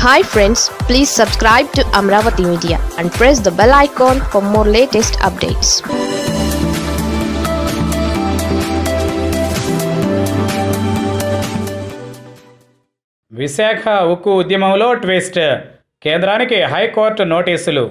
hi friends please subscribe to Amaravati media and press the bell icon for more latest updates Visakha ఉక్కు ఉద్యమంలో twist కేంద్రానికి high court నోటీసులు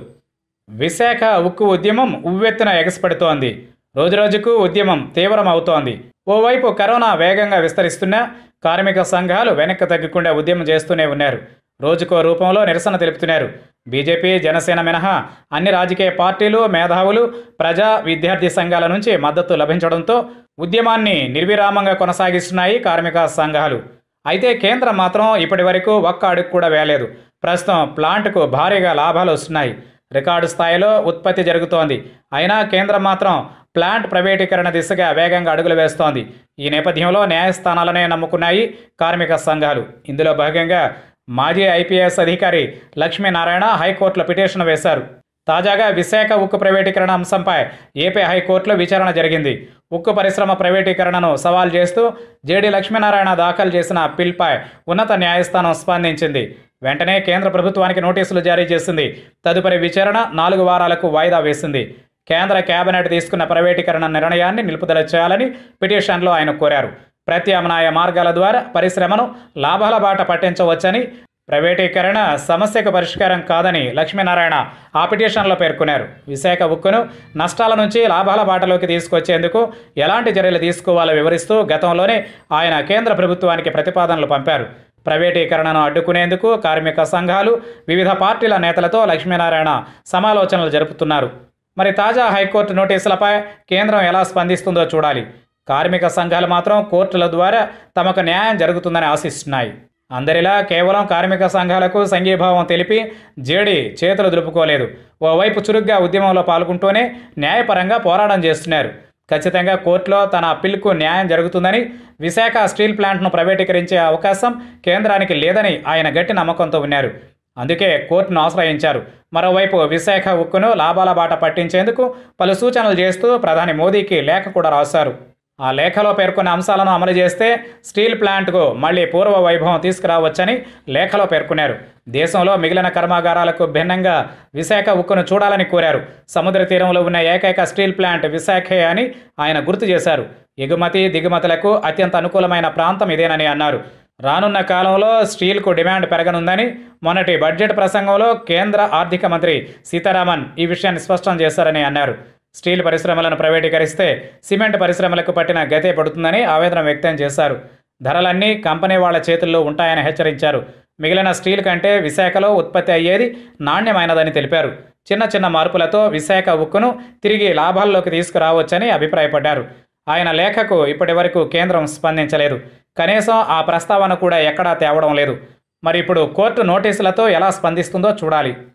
విశాఖ ఉక్కు ఉద్యమం ఉవ్వెత్తున ఎగసిపడుతోంది రోజురోజుకు ఉద్యమం తీవ్రమవుతోంది ఓవైపు కరోనా వేగంగా విస్తరిస్తున్నా కార్మిక సంఘాలు వెనక్కి తగ్గకుండా ఉద్యమం చేస్తూనే ఉన్నారు రోజుకో రూపంలో నిరసన తెలుపుతున్నారు బీజేపీ జనసేన మినహా అన్ని రాజకీయ పార్టీలు మేధావులు ప్రజా విద్యార్థి సంఘాల నుంచి మద్దతు లభించడంతో ఉద్యమాన్ని నిర్విరామంగా కొనసాగిస్తున్నాయి కార్మిక సంఘాలు అయితే కేంద్రం మాత్రం ఇప్పటి వరకు ఒక్క అడుగు కూడా వేయలేదు ప్రస్తుతం ప్లాంట్కు భారీగా లాభాలు వస్తున్నాయి రికార్డు స్థాయిలో ఉత్పత్తి జరుగుతోంది అయినా కేంద్రం మాత్రం ప్లాంట్ ప్రైవేటీకరణ దిశగా వేగంగా అడుగులు వేస్తోంది ఈ నేపథ్యంలో న్యాయస్థానాలనే నమ్ముకున్నాయి కార్మిక సంఘాలు ఇందులో భాగంగా మాజీ ఐపీఎస్ అధికారి లక్ష్మీనారాయణ హైకోర్టులో పిటిషన్ వేశారు తాజాగా విశాఖ ఉక్కు ప్రైవేటీకరణ అంశంపై ఏపీ హైకోర్టులో విచారణ జరిగింది ఉక్కు పరిశ్రమ ప్రైవేటీకరణను సవాల్ చేస్తూ జేడీ లక్ష్మీనారాయణ దాఖలు చేసిన పిల్పై ఉన్నత న్యాయస్థానం స్పందించింది వెంటనే కేంద్ర ప్రభుత్వానికి నోటీసులు జారీ చేసింది తదుపరి విచారణ నాలుగు వారాలకు వాయిదా వేసింది కేంద్ర కేబినెట్ తీసుకున్న ప్రైవేటీకరణ నిర్ణయాన్ని నిలుపుదల చేయాలని పిటిషన్లో ఆయన కోరారు ప్రత్యామ్నాయ మార్గాల ద్వారా పరిశ్రమను లాభాల బాట పట్టించవచ్చని ప్రైవేటీకరణ సమస్యకు పరిష్కారం కాదని లక్ష్మీనారాయణ ఆ పిటిషన్లో పేర్కొన్నారు విశాఖ ఉక్కును నష్టాల నుంచి లాభాల బాటలోకి తీసుకొచ్చేందుకు ఎలాంటి చర్యలు తీసుకోవాలో వివరిస్తూ గతంలోనే ఆయన కేంద్ర ప్రభుత్వానికి ప్రతిపాదనలు పంపారు ప్రైవేటీకరణను అడ్డుకునేందుకు కార్మిక సంఘాలు వివిధ పార్టీల నేతలతో లక్ష్మీనారాయణ సమాలోచనలు జరుపుతున్నారు మరి తాజా హైకోర్టు నోటీసులపై కేంద్రం ఎలా స్పందిస్తుందో చూడాలి కార్మిక సంఘాలు మాత్రం కోర్టుల ద్వారా తమకు న్యాయం జరుగుతుందని ఆశిస్తున్నాయి అందరిలా కేవలం కార్మిక సంఘాలకు సంఘీభావం తెలిపి జేడీ చేతులు దులుపుకోలేదు ఓవైపు చురుగ్గా ఉద్యమంలో పాల్గొంటూనే న్యాయపరంగా పోరాటం చేస్తున్నారు ఖచ్చితంగా కోర్టులో తన అప్పీల్కు న్యాయం జరుగుతుందని విశాఖ స్టీల్ ప్లాంట్ను ప్రైవేటీకరించే అవకాశం కేంద్రానికి లేదని ఆయన గట్టి నమ్మకంతో ఉన్నారు అందుకే కోర్టును ఆశ్రయించారు మరోవైపు విశాఖ ఉక్కును లాభాల బాట పట్టించేందుకు పలు సూచనలు చేస్తూ ప్రధాని మోదీకి లేఖ కూడా రాశారు ఆ లేఖలో పేర్కొన్న అంశాలను అమలు చేస్తే స్టీల్ ప్లాంట్కు మళ్లీ పూర్వ వైభవం తీసుకురావచ్చని లేఖలో పేర్కొన్నారు దేశంలో మిగిలిన కర్మాగారాలకు భిన్నంగా విశాఖ ఉక్కును చూడాలని కోరారు సముద్ర తీరంలో ఉన్న ఏకైక స్టీల్ ప్లాంట్ విశాఖే అని ఆయన గుర్తు చేశారు ఎగుమతి దిగుమతులకు అత్యంత అనుకూలమైన ప్రాంతం ఇదేనని అన్నారు రానున్న కాలంలో స్టీల్కు డిమాండ్ పెరగనుందని మొన్నటి బడ్జెట్ ప్రసంగంలో కేంద్ర ఆర్థిక మంత్రి సీతారామన్ ఈ విషయాన్ని స్పష్టం చేశారని అన్నారు స్టీల్ పరిశ్రమలను ప్రైవేటీకరిస్తే సిమెంట్ పరిశ్రమలకు పట్టిన గతే పడుతుందని ఆవేదన వ్యక్తం చేశారు ధరలన్నీ కంపెనీ వాళ్ళ చేతుల్లో ఉంటాయని హెచ్చరించారు మిగిలిన స్టీల్ కంటే విశాఖలో ఉత్పత్తి అయ్యేది నాణ్యమైనదని తెలిపారు చిన్న చిన్న మార్పులతో విశాఖ ఉక్కును తిరిగి లాభాల్లోకి తీసుకురావచ్చని అభిప్రాయపడ్డారు ఆయన లేఖకు ఇప్పటి వరకు కేంద్రం స్పందించలేదు కనీసం ఆ ప్రస్తావన కూడా ఎక్కడా తేవడం లేదు మరి ఇప్పుడు కోర్టు నోటీసులతో ఎలా స్పందిస్తుందో చూడాలి